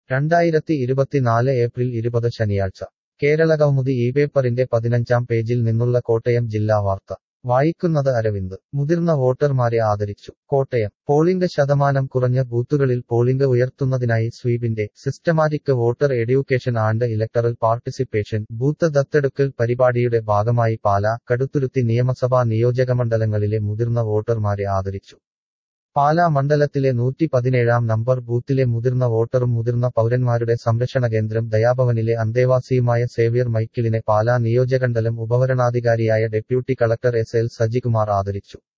രണ്ടായിരത്തി ഇരുപത്തിനാല് ഏപ്രിൽ ഇരുപത് ശനിയാഴ്ച കേരളകൗമുദി ഈ പേപ്പറിന്റെ പതിനഞ്ചാം പേജിൽ നിന്നുള്ള കോട്ടയം ജില്ലാ വാർത്ത വായിക്കുന്നത് അരവിന്ദ് മുതിർന്ന വോട്ടർമാരെ ആദരിച്ചു കോട്ടയം പോളിംഗ് ശതമാനം കുറഞ്ഞ ബൂത്തുകളിൽ പോളിംഗ് ഉയർത്തുന്നതിനായി സ്വീപിന്റെ systematic voter education and electoral participation booth ദത്തെടുക്കൽ പരിപാടിയുടെ ഭാഗമായി പാല കടുത്തുരുത്തി നിയമസഭാ നിയോജകമണ്ഡലങ്ങളിലെ മുതിർന്ന വോട്ടർമാരെ ആദരിച്ചു പാലാ മണ്ഡലത്തിലെ നൂറ്റി പതിനേഴാം നമ്പർ ബൂത്തിലെ മുതിർന്ന വോട്ടറും മുതിർന്ന പൗരന്മാരുടെ സംരക്ഷണ കേന്ദ്രം ദയാഭവനിലെ അന്തേവാസിയുമായ സേവ്യർ മൈക്കിളിനെ പാലാ നിയോജകണ്ഡലം ഉപവരണാധികാരിയായ deputy collector S L Sajikumar ആദരിച്ചു